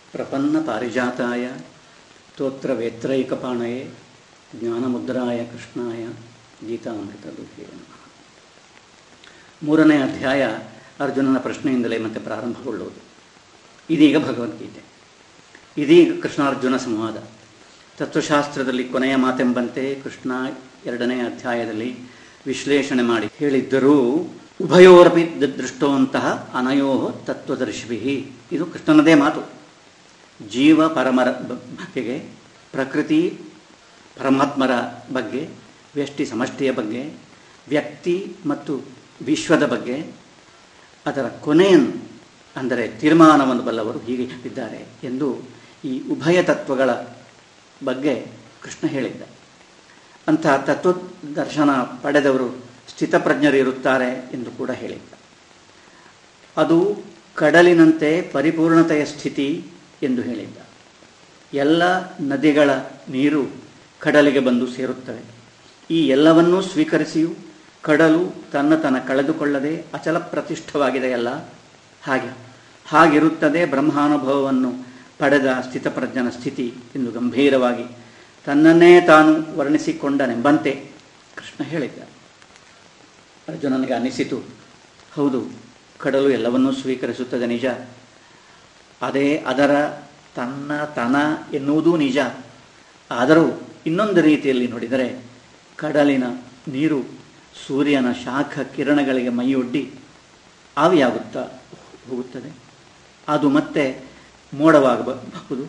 ಪ್ರಪನ್ನ ಪಾರಿಜಾತಾಯ ಸ್ತೋತ್ರ ವೇತ್ರೈಕಪಾಣಯೇ ಜ್ಞಾನಮುದ್ರಾಯ ಕೃಷ್ಣಾಯ ಗೀತಾಮೃತ ದುಃಖೇ ನಮಃ ಮೂರನೇ ಅಧ್ಯಾಯ ಅರ್ಜುನನ ಪ್ರಶ್ನೆಯಿಂದಲೇ ಮತ್ತೆ ಪ್ರಾರಂಭಗೊಳ್ಳುವುದು ಇದೀಗ ಭಗವದ್ಗೀತೆ ಇದೀಗ ಕೃಷ್ಣಾರ್ಜುನ ಸಂವಾದ ತತ್ವಶಾಸ್ತ್ರದಲ್ಲಿ ಕೊನೆಯ ಮಾತೆಂಬಂತೆ ಕೃಷ್ಣ ಎರಡನೇ ಅಧ್ಯಾಯದಲ್ಲಿ ವಿಶ್ಲೇಷಣೆ ಮಾಡಿ ಹೇಳಿದ್ದರೂ ಉಭಯೋರಪಿ ದೃಷ್ಟವಂತಹ ಅನಯೋ ತತ್ವದರ್ಶಿಭಿ ಇದು ಕೃಷ್ಣನದೇ ಮಾತು ಜೀವ ಪರಮರ ಬಗೆಗೆ ಪ್ರಕೃತಿ ಪರಮಾತ್ಮರ ಬಗ್ಗೆ ವ್ಯಷ್ಟಿ ಸಮಷ್ಟಿಯ ಬಗ್ಗೆ ವ್ಯಕ್ತಿ ಮತ್ತು ವಿಶ್ವದ ಬಗ್ಗೆ ಅದರ ಕೊನೆಯನ್ನು ಅಂದರೆ ತೀರ್ಮಾನವನ್ನು ಬಲ್ಲವರು ಹೀಗೆ ಇದ್ದಾರೆ ಎಂದು ಈ ಉಭಯ ತತ್ವಗಳ ಬಗ್ಗೆ ಕೃಷ್ಣ ಹೇಳಿದ್ದ ಅಂತಹ ತತ್ವ ದರ್ಶನ ಪಡೆದವರು ಸ್ಥಿತಪ್ರಜ್ಞರಿರುತ್ತಾರೆ ಎಂದು ಕೂಡ ಹೇಳಿದ್ದ ಅದು ಕಡಲಿನಂತೆ ಪರಿಪೂರ್ಣತೆಯ ಸ್ಥಿತಿ ಎಂದು ಹೇಳಿದ್ದ ಎಲ್ಲ ನದಿಗಳ ನೀರು ಕಡಲಿಗೆ ಬಂದು ಸೇರುತ್ತವೆ ಈ ಎಲ್ಲವನ್ನೂ ಸ್ವೀಕರಿಸಿಯೂ ಕಡಲು ತನ್ನ ತನ್ನ ಕಳೆದುಕೊಳ್ಳದೆ ಅಚಲ ಪ್ರತಿಷ್ಠವಾಗಿದೆಯಲ್ಲ ಹಾಗೆ ಹಾಗಿರುತ್ತದೆ ಬ್ರಹ್ಮಾನುಭವವನ್ನು ಪಡೆದ ಸ್ಥಿತಪ್ರಜ್ಞನ ಸ್ಥಿತಿ ಎಂದು ಗಂಭೀರವಾಗಿ ತನ್ನನ್ನೇ ತಾನು ವರ್ಣಿಸಿಕೊಂಡನೆಂಬಂತೆ ಕೃಷ್ಣ ಹೇಳಿದ್ದ ಅರ್ಜುನನಿಗೆ ಅನಿಸಿತು ಹೌದು ಕಡಲು ಎಲ್ಲವನ್ನೂ ಸ್ವೀಕರಿಸುತ್ತದೆ ನಿಜ ಅದೇ ಅದರ ತನ್ನ ತನ ಎನ್ನುವುದೂ ನಿಜ ಆದರೂ ಇನ್ನೊಂದು ರೀತಿಯಲ್ಲಿ ನೋಡಿದರೆ ಕಡಲಿನ ನೀರು ಸೂರ್ಯನ ಶಾಖ ಕಿರಣಗಳಿಗೆ ಮೈಯೊಡ್ಡಿ ಆವಿಯಾಗುತ್ತಾ ಹೋಗುತ್ತದೆ ಅದು ಮತ್ತೆ ಮೋಡವಾಗಬಹುದು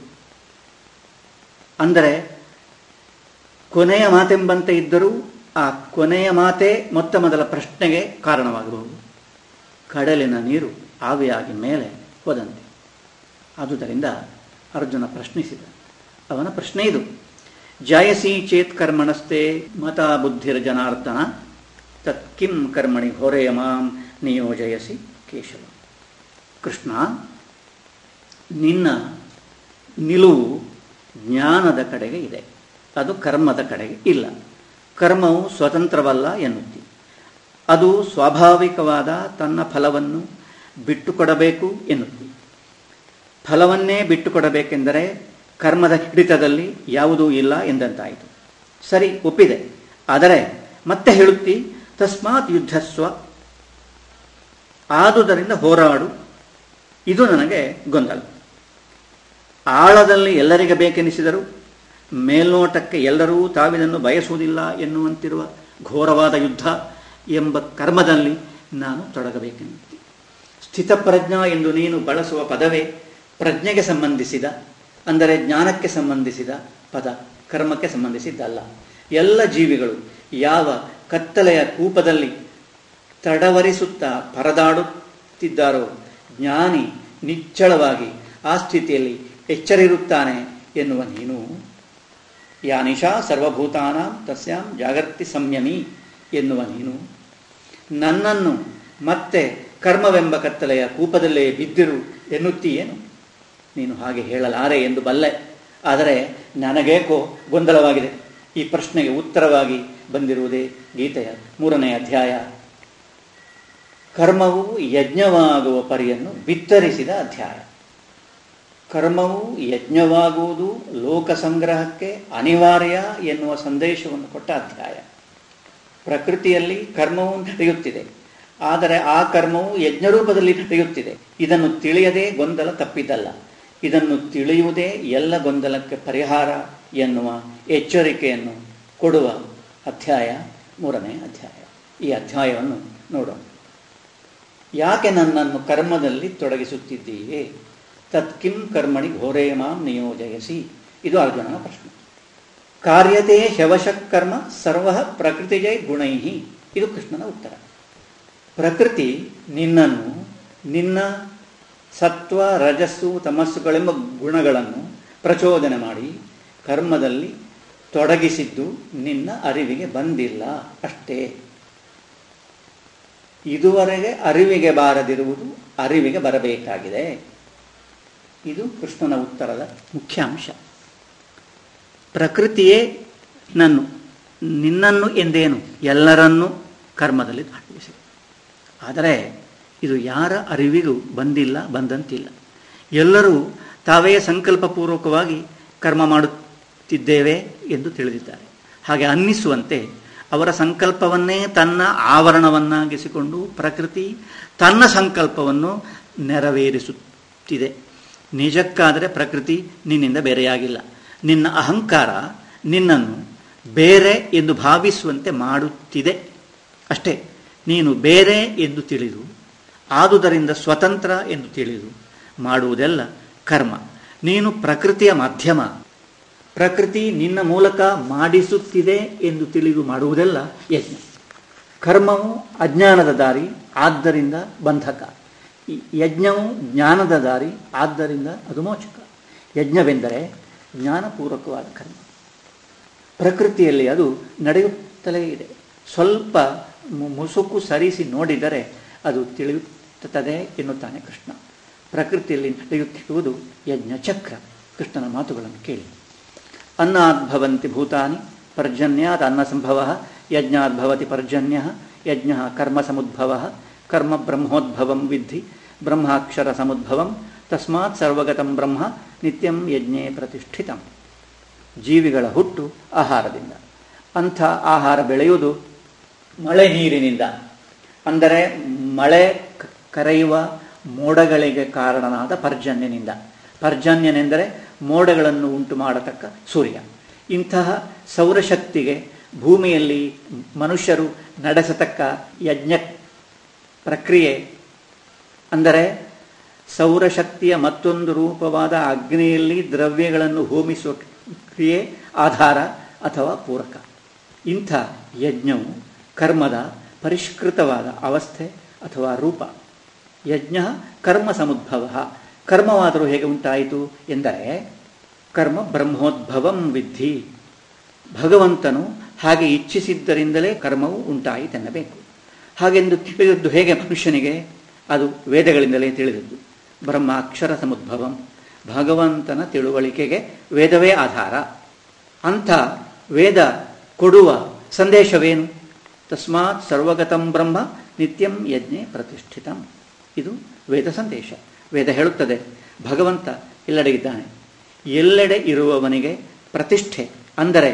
ಅಂದರೆ ಕೊನೆಯ ಮಾತೆಂಬಂತೆ ಇದ್ದರೂ ಆ ಕೊನೆಯ ಮಾತೇ ಮೊತ್ತ ಮೊದಲ ಪ್ರಶ್ನೆಗೆ ಕಾರಣವಾಗಬಹುದು ಕಡಲಿನ ನೀರು ಆವಿಯಾಗಿ ಮೇಲೆ ಹೋದಂತೆ ಆದುದರಿಂದ ಅರ್ಜುನ ಪ್ರಶ್ನಿಸಿದ ಅವನ ಪ್ರಶ್ನೆ ಇದು ಜಾಯಸಿ ಚೇತ್ ಕರ್ಮಣಸ್ತೆ ಮತ ಬುದ್ಧಿರ ಜನಾರ್ದನ ತತ್ ಕಿಂ ಕರ್ಮಣಿ ಹೊರೆಯ ಮಾಂ ನಿಯೋಜಯಸಿ ಕೇಶವ ಕೃಷ್ಣ ನಿನ್ನ ನಿಲುವು ಜ್ಞಾನದ ಕಡೆಗೆ ಇದೆ ಅದು ಕರ್ಮದ ಕಡೆಗೆ ಇಲ್ಲ ಕರ್ಮವು ಸ್ವತಂತ್ರವಲ್ಲ ಎನ್ನುತ್ತಿ ಅದು ಸ್ವಾಭಾವಿಕವಾದ ತನ್ನ ಫಲವನ್ನು ಬಿಟ್ಟುಕೊಡಬೇಕು ಎನ್ನುತ್ತಿ ಫಲವನ್ನೇ ಬಿಟ್ಟುಕೊಡಬೇಕೆಂದರೆ ಕರ್ಮದ ಹಿಡಿತದಲ್ಲಿ ಯಾವುದೂ ಇಲ್ಲ ಎಂದಂತಾಯಿತು ಸರಿ ಒಪ್ಪಿದೆ ಆದರೆ ಮತ್ತೆ ಹೇಳುತ್ತಿ ತಸ್ಮಾತ್ ಯುದ್ಧಸ್ವ ಆದುದರಿಂದ ಹೋರಾಡು ಇದು ನನಗೆ ಗೊಂದಲ ಆಳದಲ್ಲಿ ಎಲ್ಲರಿಗೆ ಬೇಕೆನಿಸಿದರು ಮೇಲ್ನೋಟಕ್ಕೆ ಎಲ್ಲರೂ ತಾವಿದನ್ನು ಬಯಸುವುದಿಲ್ಲ ಎನ್ನುವಂತಿರುವ ಘೋರವಾದ ಯುದ್ಧ ಎಂಬ ಕರ್ಮದಲ್ಲಿ ನಾನು ತೊಡಗಬೇಕೆನ್ನುತ್ತಿ ಸ್ಥಿತಪ್ರಜ್ಞ ಎಂದು ನೀನು ಬಳಸುವ ಪದವೇ ಪ್ರಜ್ಞೆಗೆ ಸಂಬಂಧಿಸಿದ ಅಂದರೆ ಜ್ಞಾನಕ್ಕೆ ಸಂಬಂಧಿಸಿದ ಪದ ಕರ್ಮಕ್ಕೆ ಸಂಬಂಧಿಸಿದ್ದಲ್ಲ ಎಲ್ಲ ಜೀವಿಗಳು ಯಾವ ಕತ್ತಲೆಯ ಕೂಪದಲ್ಲಿ ತಡವರಿಸುತ್ತಾ ಪರದಾಡುತ್ತಿದ್ದಾರೋ ಜ್ಞಾನಿ ನಿಚ್ಚಳವಾಗಿ ಆ ಸ್ಥಿತಿಯಲ್ಲಿ ಎಚ್ಚರಿರುತ್ತಾನೆ ಎನ್ನುವ ನೀನು ಯಾನಿಶಾ ಸರ್ವಭೂತಾನ ತಸ್ಯಾಂ ಜಾಗರ್ತಿ ಸಂಯಮಿ ಎನ್ನುವ ನೀನು ನನ್ನನ್ನು ಮತ್ತೆ ಕರ್ಮವೆಂಬ ಕತ್ತಲೆಯ ಕೂಪದಲ್ಲೇ ಬಿದ್ದಿರು ಎನ್ನುತ್ತೀಯೇನು ನೀನು ಹಾಗೆ ಹೇಳಲಾರೆ ಎಂದು ಬಲ್ಲೆ ಆದರೆ ನನಗೇಕೋ ಗೊಂದಲವಾಗಿದೆ ಈ ಪ್ರಶ್ನೆಗೆ ಉತ್ತರವಾಗಿ ಬಂದಿರುವುದೇ ಗೀತೆಯ ಮೂರನೇ ಅಧ್ಯಾಯ ಕರ್ಮವು ಯಜ್ಞವಾಗುವ ಪರಿಯನ್ನು ಬಿತ್ತರಿಸಿದ ಅಧ್ಯಾಯ ಕರ್ಮವು ಯಜ್ಞವಾಗುವುದು ಲೋಕ ಸಂಗ್ರಹಕ್ಕೆ ಅನಿವಾರ್ಯ ಎನ್ನುವ ಸಂದೇಶವನ್ನು ಕೊಟ್ಟ ಅಧ್ಯಾಯ ಪ್ರಕೃತಿಯಲ್ಲಿ ಕರ್ಮವು ನಡೆಯುತ್ತಿದೆ ಆದರೆ ಆ ಕರ್ಮವು ಯಜ್ಞರೂಪದಲ್ಲಿ ನಡೆಯುತ್ತಿದೆ ಇದನ್ನು ತಿಳಿಯದೆ ಗೊಂದಲ ತಪ್ಪಿದ್ದಲ್ಲ ಇದನ್ನು ತಿಳಿಯುವುದೇ ಎಲ್ಲ ಗೊಂದಲಕ್ಕೆ ಪರಿಹಾರ ಎನ್ನುವ ಎಚ್ಚರಿಕೆಯನ್ನು ಕೊಡುವ ಅಧ್ಯಾಯ ಮೂರನೇ ಅಧ್ಯಾಯ ಈ ಅಧ್ಯಾಯವನ್ನು ನೋಡೋಣ ಯಾಕೆ ನನ್ನನ್ನು ಕರ್ಮದಲ್ಲಿ ತೊಡಗಿಸುತ್ತಿದ್ದೀಯೇ ತತ್ಕಿಂ ಕರ್ಮಣಿ ಘೋರೇ ಮಾಂ ನಿಯೋಜಯಸಿ ಇದು ಅರ್ಜುನನ ಪ್ರಶ್ನೆ ಕಾರ್ಯತೆ ಶವಶಕರ್ಮ ಸರ್ವ ಪ್ರಕೃತಿಜೈ ಗುಣೈ ಇದು ಕೃಷ್ಣನ ಉತ್ತರ ಪ್ರಕೃತಿ ನಿನ್ನನ್ನು ನಿನ್ನ ಸತ್ವ ರಜಸ್ಸು ತಮಸ್ಸುಗಳೆಂಬ ಗುಣಗಳನ್ನು ಪ್ರಚೋದನೆ ಮಾಡಿ ಕರ್ಮದಲ್ಲಿ ತೊಡಗಿಸಿದ್ದು ನಿನ್ನ ಅರಿವಿಗೆ ಬಂದಿಲ್ಲ ಅಷ್ಟೇ ಇದುವರೆಗೆ ಅರಿವಿಗೆ ಬಾರದಿರುವುದು ಅರಿವಿಗೆ ಬರಬೇಕಾಗಿದೆ ಇದು ಕೃಷ್ಣನ ಉತ್ತರದ ಮುಖ್ಯಾಂಶ ಪ್ರಕೃತಿಯೇ ನನ್ನು ನಿನ್ನನ್ನು ಎಂದೇನು ಎಲ್ಲರನ್ನೂ ಕರ್ಮದಲ್ಲಿ ತೊಡಗಿಸಿದೆ ಆದರೆ ಇದು ಯಾರ ಅರಿವಿಗೂ ಬಂದಿಲ್ಲ ಬಂದಂತಿಲ್ಲ ಎಲ್ಲರೂ ತಾವೇ ಸಂಕಲ್ಪಪೂರ್ವಕವಾಗಿ ಕರ್ಮ ಮಾಡುತ್ತಿದ್ದೇವೆ ಎಂದು ತಿಳಿದಿದ್ದಾರೆ ಹಾಗೆ ಅನ್ನಿಸುವಂತೆ ಅವರ ಸಂಕಲ್ಪವನ್ನೇ ತನ್ನ ಆವರಣವನ್ನಾಗಿಸಿಕೊಂಡು ಪ್ರಕೃತಿ ತನ್ನ ಸಂಕಲ್ಪವನ್ನು ನೆರವೇರಿಸುತ್ತಿದೆ ನಿಜಕ್ಕಾದರೆ ಪ್ರಕೃತಿ ನಿನ್ನಿಂದ ಬೇರೆಯಾಗಿಲ್ಲ ನಿನ್ನ ಅಹಂಕಾರ ನಿನ್ನನ್ನು ಬೇರೆ ಎಂದು ಭಾವಿಸುವಂತೆ ಮಾಡುತ್ತಿದೆ ಅಷ್ಟೇ ನೀನು ಬೇರೆ ಎಂದು ತಿಳಿದು ಆದುದರಿಂದ ಸ್ವತಂತ್ರ ಎಂದು ತಿಳಿದು ಮಾಡುವುದೆಲ್ಲ ಕರ್ಮ ನೀನು ಪ್ರಕೃತಿಯ ಮಾಧ್ಯಮ ಪ್ರಕೃತಿ ನಿನ್ನ ಮೂಲಕ ಮಾಡಿಸುತ್ತಿದೆ ಎಂದು ತಿಳಿದು ಮಾಡುವುದೆಲ್ಲ ಯಜ್ಞ ಕರ್ಮವು ಅಜ್ಞಾನದ ದಾರಿ ಆದ್ದರಿಂದ ಬಂಧಕ ಈ ಯಜ್ಞವು ಜ್ಞಾನದ ದಾರಿ ಆದ್ದರಿಂದ ಅದು ಮೋಚಕ ಯಜ್ಞವೆಂದರೆ ಜ್ಞಾನಪೂರ್ವಕವಾದ ಕರ್ಮ ಪ್ರಕೃತಿಯಲ್ಲಿ ಅದು ನಡೆಯುತ್ತಲೇ ಇದೆ ಸ್ವಲ್ಪ ಮು- ಮುಸುಕು ಸರಿಸಿ ನೋಡಿದರೆ ಅದು ತಿಳಿಯುತ್ತದೆ ಎನ್ನುತ್ತಾನೆ ಕೃಷ್ಣ ಪ್ರಕೃತಿಯಲ್ಲಿ ನಡೆಯುತ್ತಿರುವುದು ಯಜ್ಞ ಚಕ್ರ ಕೃಷ್ಣನ ಮಾತುಗಳನ್ನು ಕೇಳಿ ಅನ್ನದ್ಭವಂತಿ ಭೂತಾನಿ ಪರ್ಜನ್ಯಾತ್ ಅನ್ನ ಸಂಭವ ಯಜ್ಞಾದ್ಭವತಿ ಪರ್ಜನ್ಯ ಯಜ್ಞ ಕರ್ಮ ಸಮುದ್ಭವ ಕರ್ಮ ಬ್ರಹ್ಮೋದ್ಭವಂ ವಿದ್ಧಿ ಬ್ರಹ್ಮಾಕ್ಷರ ಸಮುದ್ಭವಂ ತಸ್ಮಾತ್ ಸರ್ವಗತಂ ಬ್ರಹ್ಮ ನಿತ್ಯಂ ಯಜ್ಞೇ ಪ್ರತಿಷ್ಠಿತಂ ಜೀವಿಗಳ ಹುಟ್ಟು ಆಹಾರದಿಂದ ಅಂಥ ಆಹಾರ ಬೆಳೆಯುವುದು ಮಳೆ ನೀರಿನಿಂದ ಅಂದರೆ ಮಳೆ ಕ- ಕರೆಯುವ ಮೋಡಗಳಿಗೆ ಕಾರಣನಾದ ಪರ್ಜನ್ಯನಿಂದ ಪರ್ಜನ್ಯನೆಂದರೆ ಮೋಡಗಳನ್ನು ಉಂಟು ಮಾಡತಕ್ಕ ಸೂರ್ಯ ಇಂತಹ ಸೌರಶಕ್ತಿಗೆ ಭೂಮಿಯಲ್ಲಿ ಮನುಷ್ಯರು ನಡೆಸತಕ್ಕ ಯಜ್ಞ ಪ್ರಕ್ರಿಯೆ ಅಂದರೆ ಸೌರಶಕ್ತಿಯ ಮತ್ತೊಂದು ರೂಪವಾದ ಅಗ್ನಿಯಲ್ಲಿ ದ್ರವ್ಯಗಳನ್ನು ಹೋಮಿಸುವ ಕ್ರಿಯೆ ಆಧಾರ ಅಥವಾ ಪೂರಕ ಇಂಥ ಯಜ್ಞವು ಕರ್ಮದ ಪರಿಷ್ಕೃತವಾದ ಅವಸ್ಥೆ ಅಥವಾ ರೂಪ ಯಜ್ಞ ಕರ್ಮ ಸಮುದ್ಭವ ಕರ್ಮವಾದರೂ ಹೇಗೆ ಉಂಟಾಯಿತು ಎಂದರೆ ಕರ್ಮ ಬ್ರಹ್ಮೋದ್ಭವಂ ವಿದ್ಧಿ ಭಗವಂತನು ಹಾಗೆ ಇಚ್ಛಿಸಿದ್ದರಿಂದಲೇ ಕರ್ಮವು ಉಂಟಾಯಿತೆನ್ನಬೇಕು ಹಾಗೆಂದು ತಿಳಿದದ್ದು ಹೇಗೆ ಮನುಷ್ಯನಿಗೆ ಅದು ವೇದಗಳಿಂದಲೇ ತಿಳಿದದ್ದು ಬ್ರಹ್ಮಾಕ್ಷರ ಸಮುದ್ಭವಂ ಭಗವಂತನ ತಿಳುವಳಿಕೆಗೆ ವೇದವೇ ಆಧಾರ ಅಂಥ ವೇದ ಕೊಡುವ ಸಂದೇಶವೇನು ತಸ್ಮಾತ್ ಸರ್ವಗತಂ ಬ್ರಹ್ಮ ನಿತ್ಯಂ ಯಜ್ಞೆ ಪ್ರತಿಷ್ಠಿತಂ ಇದು ವೇದ ಸಂದೇಶ ವೇದ ಹೇಳುತ್ತದೆ ಭಗವಂತ ಎಲ್ಲೆಡೆ ಇದ್ದಾನೆ ಎಲ್ಲೆಡೆ ಇರುವವನಿಗೆ ಪ್ರತಿಷ್ಠೆ ಅಂದರೆ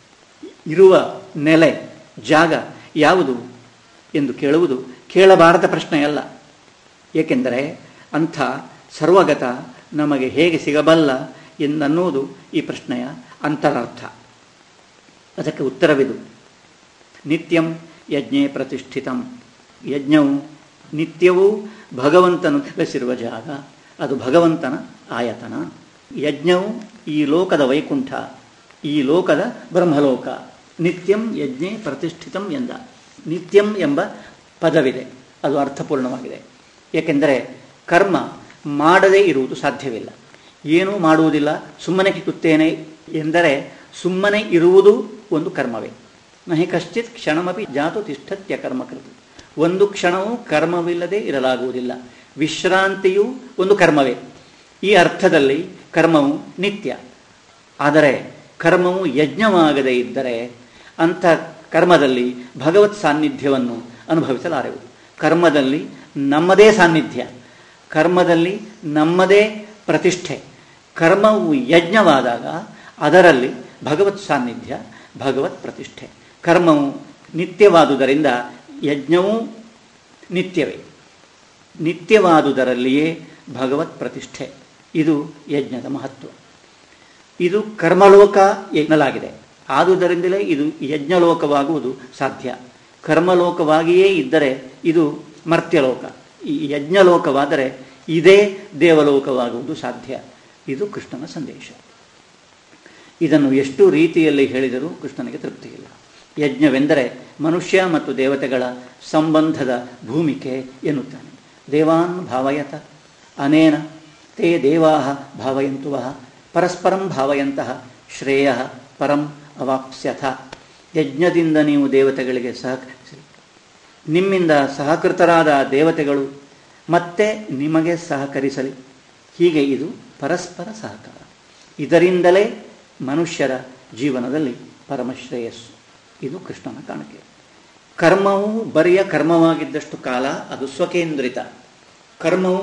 ಇರುವ ನೆಲೆ ಜಾಗ ಯಾವುದು ಎಂದು ಕೇಳುವುದು ಕೇಳಬಾರದ ಪ್ರಶ್ನೆಯಲ್ಲ ಏಕೆಂದರೆ ಅಂಥ ಸರ್ವಗತ ನಮಗೆ ಹೇಗೆ ಸಿಗಬಲ್ಲ ಎಂದನ್ನುವುದು ಈ ಪ್ರಶ್ನೆಯ ಅಂತರಾರ್ಥ ಅದಕ್ಕೆ ಉತ್ತರವಿದು ನಿತ್ಯಂ ಯಜ್ಞೆ ಪ್ರತಿಷ್ಠಿತಂ ಯಜ್ಞವು ನಿತ್ಯವೂ ಭಗವಂತನು ನೆಲೆಸಿರುವ ಜಾಗ ಅದು ಭಗವಂತನ ಆಯತನ ಯಜ್ಞವು ಈ ಲೋಕದ ವೈಕುಂಠ ಈ ಲೋಕದ ಬ್ರಹ್ಮಲೋಕ ನಿತ್ಯಂ ಯಜ್ಞೆ ಪ್ರತಿಷ್ಠಿತಂ ಎಂದ ನಿತ್ಯಂ ಎಂಬ ಪದವಿದೆ ಅದು ಅರ್ಥಪೂರ್ಣವಾಗಿದೆ ಏಕೆಂದರೆ ಕರ್ಮ ಮಾಡದೇ ಇರುವುದು ಸಾಧ್ಯವಿಲ್ಲ ಏನೂ ಮಾಡುವುದಿಲ್ಲ ಸುಮ್ಮನೆ ಇರುತ್ತೇನೆ ಎಂದರೆ ಸುಮ್ಮನೆ ಇರುವುದು ಒಂದು ಕರ್ಮವೇ ನಹಿ ಕಶ್ಚಿತ್ ಕ್ಷಣಮಪಿ ಜಾತು ತಿಷ್ಠತ್ಯ ಕರ್ಮಕೃತ ಒಂದು ಕ್ಷಣವೂ ಕರ್ಮವಿಲ್ಲದೆ ಇರಲಾಗುವುದಿಲ್ಲ ವಿಶ್ರಾಂತಿಯು ಒಂದು ಕರ್ಮವೇ ಈ ಅರ್ಥದಲ್ಲಿ ಕರ್ಮವು ನಿತ್ಯ ಆದರೆ ಕರ್ಮವು ಯಜ್ಞವಾಗದೇ ಇದ್ದರೆ ಅಂಥ ಕರ್ಮದಲ್ಲಿ ಭಗವತ್ ಸಾನ್ನಿಧ್ಯವನ್ನು ಅನುಭವಿಸಲಾರೆವು ಕರ್ಮದಲ್ಲಿ ನಮ್ಮದೇ ಸಾನ್ನಿಧ್ಯ ಕರ್ಮದಲ್ಲಿ ನಮ್ಮದೇ ಪ್ರತಿಷ್ಠೆ ಕರ್ಮವು ಯಜ್ಞವಾದಾಗ ಅದರಲ್ಲಿ ಭಗವತ್ ಸಾನ್ನಿಧ್ಯ ಭಗವತ್ ಪ್ರತಿಷ್ಠೆ ಕರ್ಮವು ನಿತ್ಯವಾದುದರಿಂದ ಯಜ್ಞವೂ ನಿತ್ಯವೇ ನಿತ್ಯವಾದುದರಲ್ಲಿಯೇ ಭಗವತ್ ಪ್ರತಿಷ್ಠೆ ಇದು ಯಜ್ಞದ ಮಹತ್ವ ಇದು ಕರ್ಮಲೋಕ ಎನ್ನಲಾಗಿದೆ ಆದುದರಿಂದಲೇ ಇದು ಯಜ್ಞಲೋಕವಾಗುವುದು ಸಾಧ್ಯ ಕರ್ಮಲೋಕವಾಗಿಯೇ ಇದ್ದರೆ ಇದು ಮರ್ತ್ಯಲೋಕ ಈ ಯಜ್ಞಲೋಕವಾದರೆ ಇದೇ ದೇವಲೋಕವಾಗುವುದು ಸಾಧ್ಯ ಇದು ಕೃಷ್ಣನ ಸಂದೇಶ ಇದನ್ನು ಎಷ್ಟು ರೀತಿಯಲ್ಲಿ ಹೇಳಿದರೂ ಕೃಷ್ಣನಿಗೆ ತೃಪ್ತಿ ಇಲ್ಲ ಯಜ್ಞವೆಂದರೆ ಮನುಷ್ಯ ಮತ್ತು ದೇವತೆಗಳ ಸಂಬಂಧದ ಭೂಮಿಕೆ ಎನ್ನುತ್ತಾನೆ ದೇವಾನ್ ಭಾವಯತ ಅನೇನ ತೇ ದೇವಾ ಭಾವಯಂತು ವಹ ಪರಸ್ಪರಂ ಭಾವಯಂತಹ ಶ್ರೇಯ ಪರಂ ಅವಾಪ್ಸ್ಯಥ ಯಜ್ಞದಿಂದ ನೀವು ದೇವತೆಗಳಿಗೆ ಸಹಕರಿಸಿ ನಿಮ್ಮಿಂದ ಸಹಕೃತರಾದ ದೇವತೆಗಳು ಮತ್ತೆ ನಿಮಗೆ ಸಹಕರಿಸಲಿ ಹೀಗೆ ಇದು ಪರಸ್ಪರ ಸಹಕಾರ ಇದರಿಂದಲೇ ಮನುಷ್ಯರ ಜೀವನದಲ್ಲಿ ಪರಮಶ್ರೇಯಸ್ಸು ಇದು ಕೃಷ್ಣನ ಕಾಣಿಕೆ ಕರ್ಮವು ಬರಿಯ ಕರ್ಮವಾಗಿದ್ದಷ್ಟು ಕಾಲ ಅದು ಸ್ವಕೇಂದ್ರಿತ ಕರ್ಮವು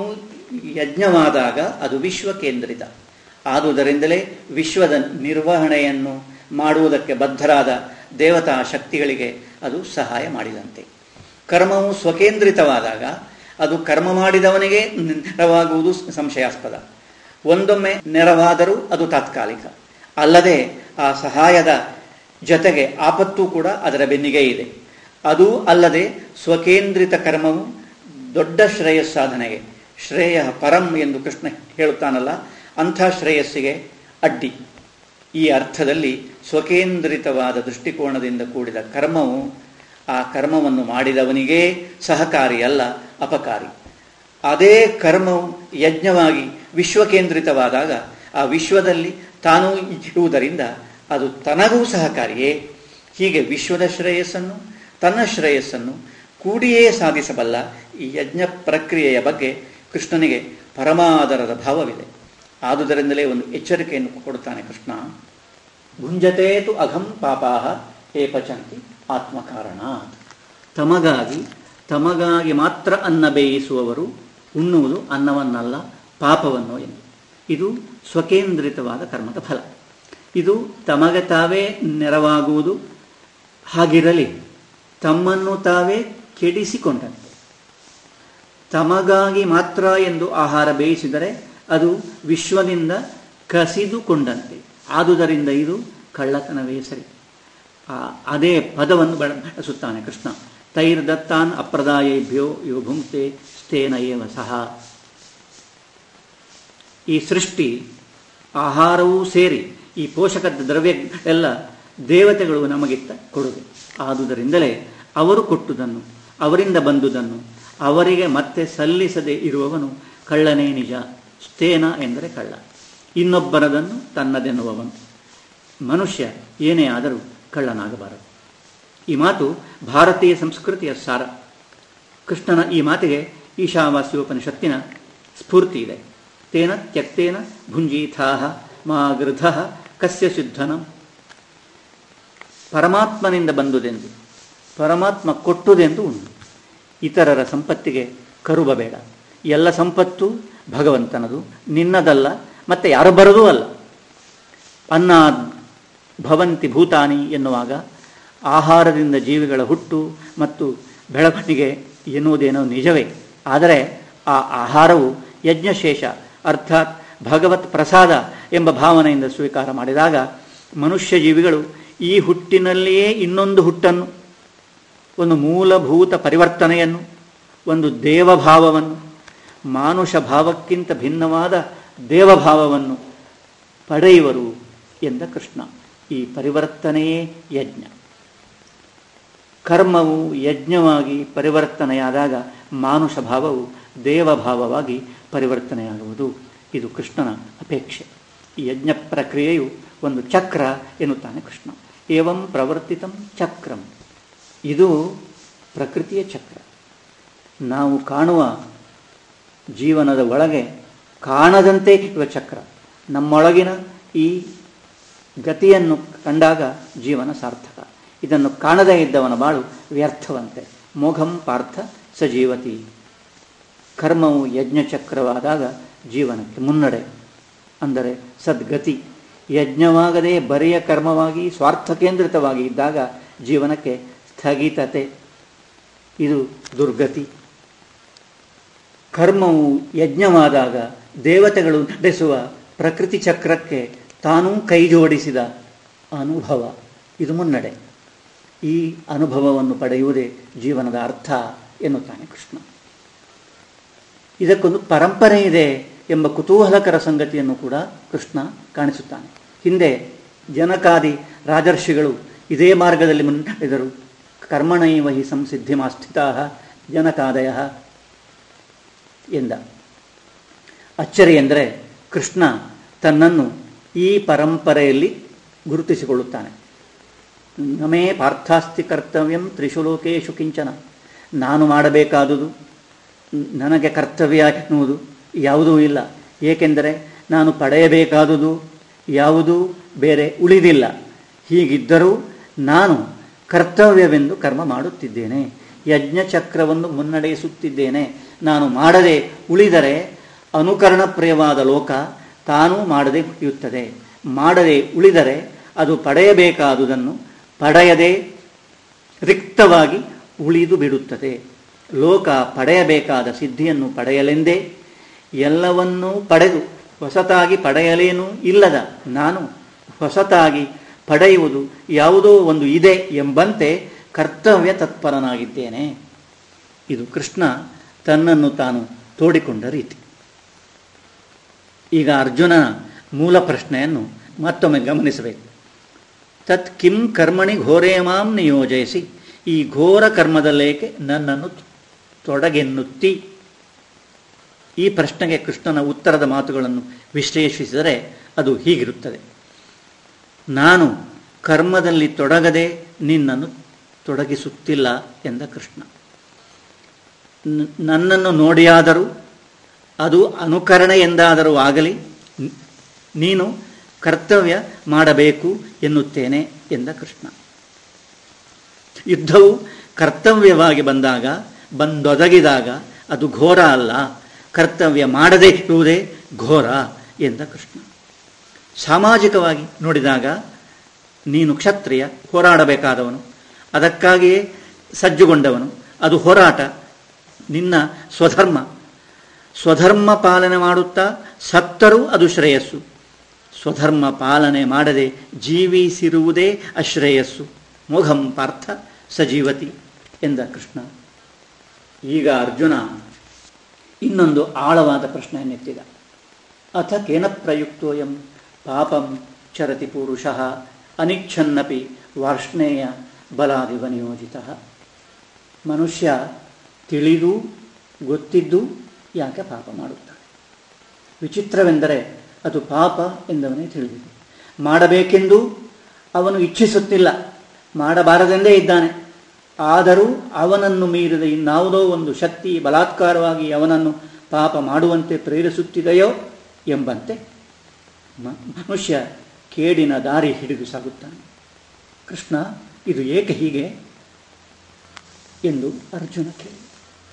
ಯಜ್ಞವಾದಾಗ ಅದು ವಿಶ್ವ ಕೇಂದ್ರಿತ ಆದುದರಿಂದಲೇ ವಿಶ್ವದ ನಿರ್ವಹಣೆಯನ್ನು ಮಾಡುವುದಕ್ಕೆ ಬದ್ಧರಾದ ದೇವತಾ ಶಕ್ತಿಗಳಿಗೆ ಅದು ಸಹಾಯ ಮಾಡಿದಂತೆ ಕರ್ಮವು ಸ್ವಕೇಂದ್ರಿತವಾದಾಗ ಅದು ಕರ್ಮ ಮಾಡಿದವನಿಗೆ ನೆರವಾಗುವುದು ಸಂಶಯಾಸ್ಪದ ಒಂದೊಮ್ಮೆ ನೆರವಾದರೂ ಅದು ತಾತ್ಕಾಲಿಕ ಅಲ್ಲದೆ ಆ ಸಹಾಯದ ಜೊತೆಗೆ ಆಪತ್ತು ಕೂಡ ಅದರ ಬೆನ್ನಿಗೆ ಇದೆ ಅದು ಅಲ್ಲದೆ ಸ್ವಕೇಂದ್ರಿತ ಕರ್ಮವು ದೊಡ್ಡ ಶ್ರೇಯಸ್ಸಾಧನೆಗೆ ಶ್ರೇಯ ಪರಂ ಎಂದು ಕೃಷ್ಣ ಹೇಳುತ್ತಾನಲ್ಲ ಅಂಥ ಶ್ರೇಯಸ್ಸಿಗೆ ಅಡ್ಡಿ ಈ ಅರ್ಥದಲ್ಲಿ ಸ್ವಕೇಂದ್ರಿತವಾದ ದೃಷ್ಟಿಕೋನದಿಂದ ಕೂಡಿದ ಕರ್ಮವು ಆ ಕರ್ಮವನ್ನು ಮಾಡಿದವನಿಗೇ ಸಹಕಾರಿಯಲ್ಲ ಅಪಕಾರಿ ಅದೇ ಕರ್ಮವು ಯಜ್ಞವಾಗಿ ವಿಶ್ವಕೇಂದ್ರಿತವಾದಾಗ ಆ ವಿಶ್ವದಲ್ಲಿ ತಾನು ಇರುವುದರಿಂದ ಅದು ತನಗೂ ಸಹಕಾರಿಯೇ ಹೀಗೆ ವಿಶ್ವದ ಶ್ರೇಯಸ್ಸನ್ನು ತನ್ನ ಶ್ರೇಯಸ್ಸನ್ನು ಕೂಡಿಯೇ ಸಾಧಿಸಬಲ್ಲ ಈ ಯಜ್ಞ ಪ್ರಕ್ರಿಯೆಯ ಬಗ್ಗೆ ಕೃಷ್ಣನಿಗೆ ಪರಮಾದರದ ಭಾವವಿದೆ ಆದುದರಿಂದಲೇ ಒಂದು ಎಚ್ಚರಿಕೆಯನ್ನು ಕೊಡುತ್ತಾನೆ ಕೃಷ್ಣ ಭುಂಜತೇತು ಅಘಂ ಪಾಪಾಹ ಹೇ ಪಚಂತಿ ಆತ್ಮಕಾರಣ ತಮಗಾಗಿ ತಮಗಾಗಿ ಮಾತ್ರ ಅನ್ನ ಬೇಯಿಸುವವರು ಉಣ್ಣುವುದು ಅನ್ನವನ್ನಲ್ಲ ಪಾಪವನ್ನು ಎಂದು ಇದು ಸ್ವಕೇಂದ್ರಿತವಾದ ಕರ್ಮದ ಫಲ ಇದು ತಮಗೆ ತಾವೇ ನೆರವಾಗುವುದು ಹಾಗಿರಲಿ ತಮ್ಮನ್ನು ತಾವೇ ಕೆಡಿಸಿಕೊಂಡಂತೆ ತಮಗಾಗಿ ಮಾತ್ರ ಎಂದು ಆಹಾರ ಬೇಯಿಸಿದರೆ ಅದು ವಿಶ್ವದಿಂದ ಕಸಿದುಕೊಂಡಂತೆ ಆದುದರಿಂದ ಇದು ಕಳ್ಳತನವೇ ಸರಿ ಆ ಅದೇ ಪದವನ್ನು ಬಳಸುತ್ತಾನೆ ಕೃಷ್ಣ ತೈರ್ದತ್ತಾನ್ ಅಪ್ರದಾಯೇಭ್ಯೋ ಯೋ ಭುಂಕ್ತೆ ಸ್ಥೇನ ಏವ ಸಹ ಈ ಸೃಷ್ಟಿ ಆಹಾರವೂ ಸೇರಿ ಈ ಪೋಷಕ ದ್ರವ್ಯ ಎಲ್ಲ ದೇವತೆಗಳು ನಮಗಿತ್ತ ಕೊಡುಗೆ ಆದುದರಿಂದಲೇ ಅವರು ಕೊಟ್ಟುದನ್ನು ಅವರಿಂದ ಬಂದುದನ್ನು ಅವರಿಗೆ ಮತ್ತೆ ಸಲ್ಲಿಸದೆ ಇರುವವನು ಕಳ್ಳನೇ ನಿಜ ಸ್ಥೇನ ಎಂದರೆ ಕಳ್ಳ ಇನ್ನೊಬ್ಬರದನ್ನು ತನ್ನದೆನ್ನುವವನು ಮನುಷ್ಯ ಏನೇ ಆದರೂ ಕಳ್ಳನಾಗಬಾರದು ಈ ಮಾತು ಭಾರತೀಯ ಸಂಸ್ಕೃತಿಯ ಸಾರ ಕೃಷ್ಣನ ಈ ಮಾತಿಗೆ ಈಶಾವಾಸ್ಯೋಪನಿಷತ್ತಿನ ಸ್ಫೂರ್ತಿ ಇದೆ ತೇನ ತ್ಯಕ್ತೇನ ಭುಂಜೀಥಾಹ ಮಾ ಗೃಧ ಕಸ್ಯ ಸಿದ್ಧನಂ ಪರಮಾತ್ಮನಿಂದ ಬಂದುದೆಂದು ಪರಮಾತ್ಮ ಕೊಟ್ಟುದೆಂದು ಉಂಟು ಇತರರ ಸಂಪತ್ತಿಗೆ ಕರುಬಬೇಡ ಎಲ್ಲ ಸಂಪತ್ತು ಭಗವಂತನದು ನಿನ್ನದಲ್ಲ ಮತ್ತೆ ಯಾರೊಬ್ಬರದೂ ಅಲ್ಲ ಅನ್ನ ಭವಂತಿ ಭೂತಾನಿ ಎನ್ನುವಾಗ ಆಹಾರದಿಂದ ಜೀವಿಗಳ ಹುಟ್ಟು ಮತ್ತು ಬೆಳವಣಿಗೆ ಎನ್ನುವುದೇನೋ ನಿಜವೇ ಆದರೆ ಆ ಆಹಾರವು ಯಜ್ಞಶೇಷ ಅರ್ಥಾತ್ ಭಗವತ್ ಪ್ರಸಾದ ಎಂಬ ಭಾವನೆಯಿಂದ ಸ್ವೀಕಾರ ಮಾಡಿದಾಗ ಮನುಷ್ಯ ಜೀವಿಗಳು ಈ ಹುಟ್ಟಿನಲ್ಲಿಯೇ ಇನ್ನೊಂದು ಹುಟ್ಟನ್ನು ಒಂದು ಮೂಲಭೂತ ಪರಿವರ್ತನೆಯನ್ನು ಒಂದು ದೇವಭಾವವನ್ನು ಮಾನುಷ ಭಾವಕ್ಕಿಂತ ಭಿನ್ನವಾದ ದೇವಭಾವವನ್ನು ಪಡೆಯುವರು ಎಂದ ಕೃಷ್ಣ ಈ ಪರಿವರ್ತನೆಯೇ ಯಜ್ಞ ಕರ್ಮವು ಯಜ್ಞವಾಗಿ ಪರಿವರ್ತನೆಯಾದಾಗ ಮಾನುಷ ಭಾವವು ದೇವಭಾವವಾಗಿ ಪರಿವರ್ತನೆಯಾಗುವುದು ಇದು ಕೃಷ್ಣನ ಅಪೇಕ್ಷೆ ಈ ಯಜ್ಞ ಪ್ರಕ್ರಿಯೆಯು ಒಂದು ಚಕ್ರ ಎನ್ನುತ್ತಾನೆ ಕೃಷ್ಣ ಏವಂ ಪ್ರವರ್ತಿತಂ ಚಕ್ರಂ ಇದು ಪ್ರಕೃತಿಯ ಚಕ್ರ ನಾವು ಕಾಣುವ ಜೀವನದ ಒಳಗೆ ಕಾಣದಂತೆ ಇರುವ ಚಕ್ರ ನಮ್ಮೊಳಗಿನ ಈ ಗತಿಯನ್ನು ಕಂಡಾಗ ಜೀವನ ಸಾರ್ಥಕ ಇದನ್ನು ಕಾಣದೇ ಇದ್ದವನ ಬಾಳು ವ್ಯರ್ಥವಂತೆ ಮೋಘಂ ಪಾರ್ಥ ಸಜೀವತಿ ಕರ್ಮವು ಯಜ್ಞಚಕ್ರವಾದಾಗ ಜೀವನಕ್ಕೆ ಮುನ್ನಡೆ ಅಂದರೆ ಸದ್ಗತಿ ಯಜ್ಞವಾಗದೆ ಬರೆಯ ಕರ್ಮವಾಗಿ ಸ್ವಾರ್ಥ ಕೇಂದ್ರಿತವಾಗಿ ಇದ್ದಾಗ ಜೀವನಕ್ಕೆ ಸ್ಥಗಿತತೆ ಇದು ದುರ್ಗತಿ ಕರ್ಮವು ಯಜ್ಞವಾದಾಗ ದೇವತೆಗಳು ನಡೆಸುವ ಪ್ರಕೃತಿ ಚಕ್ರಕ್ಕೆ ತಾನೂ ಕೈ ಜೋಡಿಸಿದ ಅನುಭವ ಇದು ಮುನ್ನಡೆ ಈ ಅನುಭವವನ್ನು ಪಡೆಯುವುದೇ ಜೀವನದ ಅರ್ಥ ಎನ್ನುತ್ತಾನೆ ಕೃಷ್ಣ ಇದಕ್ಕೊಂದು ಪರಂಪರೆ ಇದೆ ಎಂಬ ಕುತೂಹಲಕರ ಸಂಗತಿಯನ್ನು ಕೂಡ ಕೃಷ್ಣ ಕಾಣಿಸುತ್ತಾನೆ ಹಿಂದೆ ಜನಕಾದಿ ರಾಜರ್ಷಿಗಳು ಇದೇ ಮಾರ್ಗದಲ್ಲಿ ಮುನ್ನಡೆದರು ಕರ್ಮಣೈವ ಹಿ ಸಂಸಿದ್ಧಿಮಾಸ್ಥಿತಾ ಜನಕಾದಯ ಎಂದ ಅಚ್ಚರಿ ಎಂದರೆ ಕೃಷ್ಣ ತನ್ನನ್ನು ಈ ಪರಂಪರೆಯಲ್ಲಿ ಗುರುತಿಸಿಕೊಳ್ಳುತ್ತಾನೆ ನಮೇ ಪಾರ್ಥಾಸ್ತಿ ಕರ್ತವ್ಯಂ ತ್ರಿಷು ಲೋಕೇಶು ಕಿಂಚನ ನಾನು ಮಾಡಬೇಕಾದುದು ನನಗೆ ಕರ್ತವ್ಯ ಎನ್ನುವುದು ಯಾವುದೂ ಇಲ್ಲ ಏಕೆಂದರೆ ನಾನು ಪಡೆಯಬೇಕಾದುದು ಯಾವುದೂ ಬೇರೆ ಉಳಿದಿಲ್ಲ ಹೀಗಿದ್ದರೂ ನಾನು ಕರ್ತವ್ಯವೆಂದು ಕರ್ಮ ಮಾಡುತ್ತಿದ್ದೇನೆ ಯಜ್ಞಚಕ್ರವನ್ನು ಮುನ್ನಡೆಸುತ್ತಿದ್ದೇನೆ ನಾನು ಮಾಡದೆ ಉಳಿದರೆ ಅನುಕರಣ ಪ್ರಿಯವಾದ ಲೋಕ ತಾನೂ ಮಾಡದೆ ಉಳಿಯುತ್ತದೆ ಮಾಡದೆ ಉಳಿದರೆ ಅದು ಪಡೆಯಬೇಕಾದುದನ್ನು ಪಡೆಯದೆ ರಿಕ್ತವಾಗಿ ಉಳಿದು ಬಿಡುತ್ತದೆ ಲೋಕ ಪಡೆಯಬೇಕಾದ ಸಿದ್ಧಿಯನ್ನು ಪಡೆಯಲೆಂದೇ ಎಲ್ಲವನ್ನೂ ಪಡೆದು ಹೊಸತಾಗಿ ಪಡೆಯಲೇನೂ ಇಲ್ಲದ ನಾನು ಹೊಸತಾಗಿ ಪಡೆಯುವುದು ಯಾವುದೋ ಒಂದು ಇದೆ ಎಂಬಂತೆ ಕರ್ತವ್ಯ ತತ್ಪರನಾಗಿದ್ದೇನೆ ಇದು ಕೃಷ್ಣ ತನ್ನನ್ನು ತಾನು ತೋಡಿಕೊಂಡ ರೀತಿ ಈಗ ಅರ್ಜುನನ ಮೂಲ ಪ್ರಶ್ನೆಯನ್ನು ಮತ್ತೊಮ್ಮೆ ಗಮನಿಸಬೇಕು ತತ್ ಕಿಂ ಕರ್ಮಣಿ ಘೋರೇ ಮಾಂ ನಿಯೋಜಿಸಿ ಈ ಘೋರ ಕರ್ಮದಲ್ಲೇಕೆ ನನ್ನನ್ನು ತೊಡಗೆನ್ನುತ್ತಿ ಈ ಪ್ರಶ್ನೆಗೆ ಕೃಷ್ಣನ ಉತ್ತರದ ಮಾತುಗಳನ್ನು ವಿಶ್ಲೇಷಿಸಿದರೆ ಅದು ಹೀಗಿರುತ್ತದೆ ನಾನು ಕರ್ಮದಲ್ಲಿ ತೊಡಗದೆ ನಿನ್ನನ್ನು ತೊಡಗಿಸುತ್ತಿಲ್ಲ ಎಂದ ಕೃಷ್ಣ ನನ್ನನ್ನು ನೋಡಿಯಾದರೂ ಅದು ಅನುಕರಣೆ ಎಂದಾದರೂ ಆಗಲಿ ನೀನು ಕರ್ತವ್ಯ ಮಾಡಬೇಕು ಎನ್ನುತ್ತೇನೆ ಎಂದ ಕೃಷ್ಣ ಯುದ್ಧವು ಕರ್ತವ್ಯವಾಗಿ ಬಂದಾಗ ಬಂದೊದಗಿದಾಗ ಅದು ಘೋರ ಅಲ್ಲ ಕರ್ತವ್ಯ ಮಾಡದೇ ಇರುವುದೇ ಘೋರ ಎಂದ ಕೃಷ್ಣ ಸಾಮಾಜಿಕವಾಗಿ ನೋಡಿದಾಗ ನೀನು ಕ್ಷತ್ರಿಯ ಹೋರಾಡಬೇಕಾದವನು ಅದಕ್ಕಾಗಿಯೇ ಸಜ್ಜುಗೊಂಡವನು ಅದು ಹೋರಾಟ ನಿನ್ನ ಸ್ವಧರ್ಮ ಸ್ವಧರ್ಮ ಪಾಲನೆ ಮಾಡುತ್ತಾ ಸತ್ತರೂ ಅದು ಶ್ರೇಯಸ್ಸು ಸ್ವಧರ್ಮ ಪಾಲನೆ ಮಾಡದೆ ಜೀವಿಸಿರುವುದೇ ಅಶ್ರೇಯಸ್ಸು ಮೋಘಂ ಪಾರ್ಥ ಸಜೀವತಿ ಎಂದ ಕೃಷ್ಣ ಈಗ ಅರ್ಜುನ ಇನ್ನೊಂದು ಆಳವಾದ ಪ್ರಶ್ನೆಯನ್ನೆತ್ತಿದ ಅಥ ಕೇನ ಪ್ರಯುಕ್ತೋಯಂ ಪಾಪಂ ಚರತಿ ಪುರುಷ ಅನಿಚ್ಛನ್ನಪಿ ವಾರ್ಷ್ಣೇಯ ಬಲಾದಿವ ನಿಯೋಜಿತ ಮನುಷ್ಯ ತಿಳಿದು ಗೊತ್ತಿದ್ದು ಯಾಕೆ ಪಾಪ ಮಾಡುತ್ತಾನೆ ವಿಚಿತ್ರವೆಂದರೆ ಅದು ಪಾಪ ಎಂದವನೇ ತಿಳಿದಿದೆ ಮಾಡಬೇಕೆಂದು ಅವನು ಇಚ್ಛಿಸುತ್ತಿಲ್ಲ ಮಾಡಬಾರದೆಂದೇ ಇದ್ದಾನೆ ಆದರೂ ಅವನನ್ನು ಮೀರಿದ ಇನ್ನಾವುದೋ ಒಂದು ಶಕ್ತಿ ಬಲಾತ್ಕಾರವಾಗಿ ಅವನನ್ನು ಪಾಪ ಮಾಡುವಂತೆ ಪ್ರೇರಿಸುತ್ತಿದೆಯೋ ಎಂಬಂತೆ ಮನುಷ್ಯ ಕೇಡಿನ ದಾರಿ ಹಿಡಿದು ಸಾಗುತ್ತಾನೆ ಕೃಷ್ಣ ಇದು ಏಕೆ ಹೀಗೆ ಎಂದು ಅರ್ಜುನ ಕೇಳಿ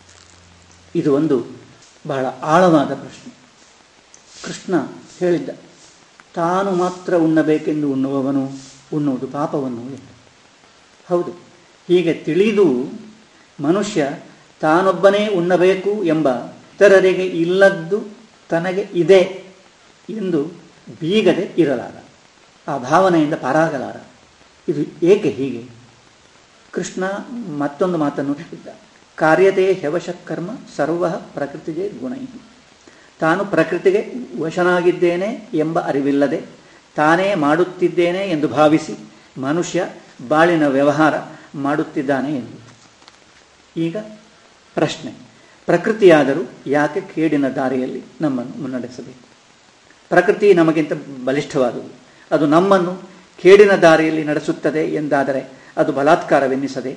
ಇದು ಒಂದು ಬಹಳ ಆಳವಾದ ಪ್ರಶ್ನೆ ಕೃಷ್ಣ ಹೇಳಿದ್ದ ತಾನು ಮಾತ್ರ ಉಣ್ಣಬೇಕೆಂದು ಉಣ್ಣುವವನು ಉಣ್ಣುವುದು ಪಾಪವನ್ನು ಎಂದು ಹೌದು ಹೀಗೆ ತಿಳಿದು ಮನುಷ್ಯ ತಾನೊಬ್ಬನೇ ಉಣ್ಣಬೇಕು ಎಂಬ ಇತರರಿಗೆ ಇಲ್ಲದ್ದು ತನಗೆ ಇದೆ ಎಂದು ಬೀಗದೆ ಇರಲಾರ ಆ ಭಾವನೆಯಿಂದ ಪಾರಾಗಲಾರ ಇದು ಏಕೆ ಹೀಗೆ ಕೃಷ್ಣ ಮತ್ತೊಂದು ಮಾತನ್ನು ಹೇಳಿದ್ದ ಕಾರ್ಯತೆ ಹ್ಯವಶ ಕರ್ಮ ಸರ್ವ ಪ್ರಕೃತಿಗೆ ಗುಣೈ ತಾನು ಪ್ರಕೃತಿಗೆ ವಶನಾಗಿದ್ದೇನೆ ಎಂಬ ಅರಿವಿಲ್ಲದೆ ತಾನೇ ಮಾಡುತ್ತಿದ್ದೇನೆ ಎಂದು ಭಾವಿಸಿ ಮನುಷ್ಯ ಬಾಳಿನ ವ್ಯವಹಾರ ಮಾಡುತ್ತಿದ್ದಾನೆ ಎಂದು ಈಗ ಪ್ರಶ್ನೆ ಪ್ರಕೃತಿಯಾದರೂ ಯಾಕೆ ಕೇಡಿನ ದಾರಿಯಲ್ಲಿ ನಮ್ಮನ್ನು ಮುನ್ನಡೆಸಬೇಕು ಪ್ರಕೃತಿ ನಮಗಿಂತ ಬಲಿಷ್ಠವಾದುದು ಅದು ನಮ್ಮನ್ನು ಕೇಡಿನ ದಾರಿಯಲ್ಲಿ ನಡೆಸುತ್ತದೆ ಎಂದಾದರೆ ಅದು ಬಲಾತ್ಕಾರವೆನ್ನಿಸದೆ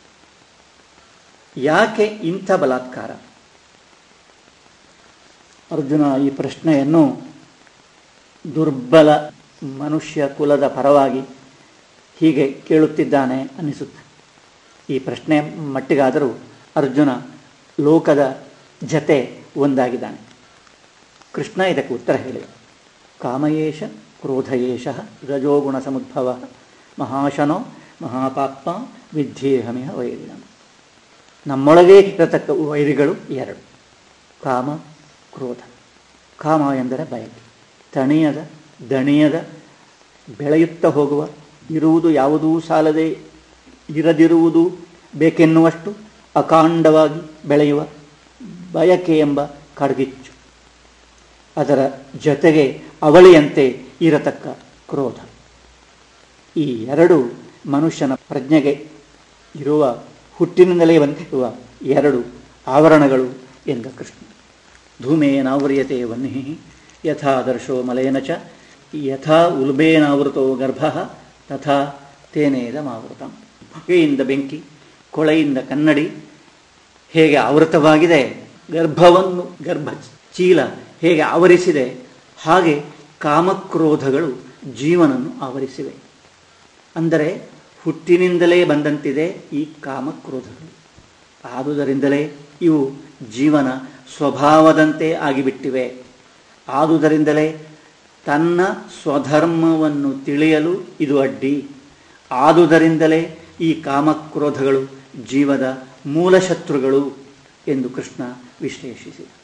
ಯಾಕೆ ಇಂಥ ಬಲಾತ್ಕಾರ ಅರ್ಜುನ ಈ ಪ್ರಶ್ನೆಯನ್ನು ದುರ್ಬಲ ಮನುಷ್ಯ ಕುಲದ ಪರವಾಗಿ ಹೀಗೆ ಕೇಳುತ್ತಿದ್ದಾನೆ ಅನ್ನಿಸುತ್ತೆ ಈ ಪ್ರಶ್ನೆ ಮಟ್ಟಿಗಾದರೂ ಅರ್ಜುನ ಲೋಕದ ಜತೆ ಒಂದಾಗಿದ್ದಾನೆ ಕೃಷ್ಣ ಇದಕ್ಕೆ ಉತ್ತರ ಹೇಳಿದ ಕಾಮಯೇಶ ಕ್ರೋಧಯೇಶ ರಜೋಗುಣ ಸಮುದ್ಭವ ಮಹಾಶನೋ ಮಹಾಪಾಪ್ಮ ವಿದ್ಯೇಹಮಿಹ ವೈರಿಣ ನಮ್ಮೊಳಗೇ ಇರತಕ್ಕ ವೈರಿಗಳು ಎರಡು ಕಾಮ ಕ್ರೋಧ ಕಾಮ ಎಂದರೆ ಬಯಕೆ ತಣಿಯದ ದಣಿಯದ ಬೆಳೆಯುತ್ತಾ ಹೋಗುವ ಇರುವುದು ಯಾವುದೂ ಸಾಲದೆ ಇರದಿರುವುದು ಬೇಕೆನ್ನುವಷ್ಟು ಅಕಾಂಡವಾಗಿ ಬೆಳೆಯುವ ಬಯಕೆ ಎಂಬ ಕಡ್ಗಿಚ್ಚು ಅದರ ಜೊತೆಗೆ ಅವಳಿಯಂತೆ ಇರತಕ್ಕ ಕ್ರೋಧ ಈ ಎರಡು ಮನುಷ್ಯನ ಪ್ರಜ್ಞೆಗೆ ಇರುವ ಹುಟ್ಟಿನಿಂದಲೇ ಬಂದಿರುವ ಎರಡು ಆವರಣಗಳು ಎಂದ ಕೃಷ್ಣ ಧೂಮೇನಾವೃಯತೆ ವನ್ಹಿ ಯಥಾದರ್ಶೋ ಮಲೇನ ಚ ಯಥಾ ಉಲ್ಬೇನಾವೃತೋ ಗರ್ಭ ತಥಾ ತೇನೇದಮಾವೃತ ಹೊಗೆಯಿಂದ ಬೆಂಕಿ ಕೊಳೆಯಿಂದ ಕನ್ನಡಿ ಹೇಗೆ ಆವೃತವಾಗಿದೆ ಗರ್ಭವನ್ನು ಗರ್ಭ ಚೀಲ ಹೇಗೆ ಆವರಿಸಿದೆ ಹಾಗೆ ಕಾಮಕ್ರೋಧಗಳು ಜೀವನನ್ನು ಆವರಿಸಿವೆ ಅಂದರೆ ಹುಟ್ಟಿನಿಂದಲೇ ಬಂದಂತಿದೆ ಈ ಕಾಮಕ್ರೋಧಗಳು ಆದುದರಿಂದಲೇ ಇವು ಜೀವನ ಸ್ವಭಾವದಂತೆ ಆಗಿಬಿಟ್ಟಿವೆ ಆದುದರಿಂದಲೇ ತನ್ನ ಸ್ವಧರ್ಮವನ್ನು ತಿಳಿಯಲು ಇದು ಅಡ್ಡಿ ಆದುದರಿಂದಲೇ ಈ ಕಾಮಕ್ರೋಧಗಳು ಜೀವದ ಮೂಲ ಶತ್ರುಗಳು ಎಂದು ಕೃಷ್ಣ ವಿಶ್ಲೇಷಿಸಿದ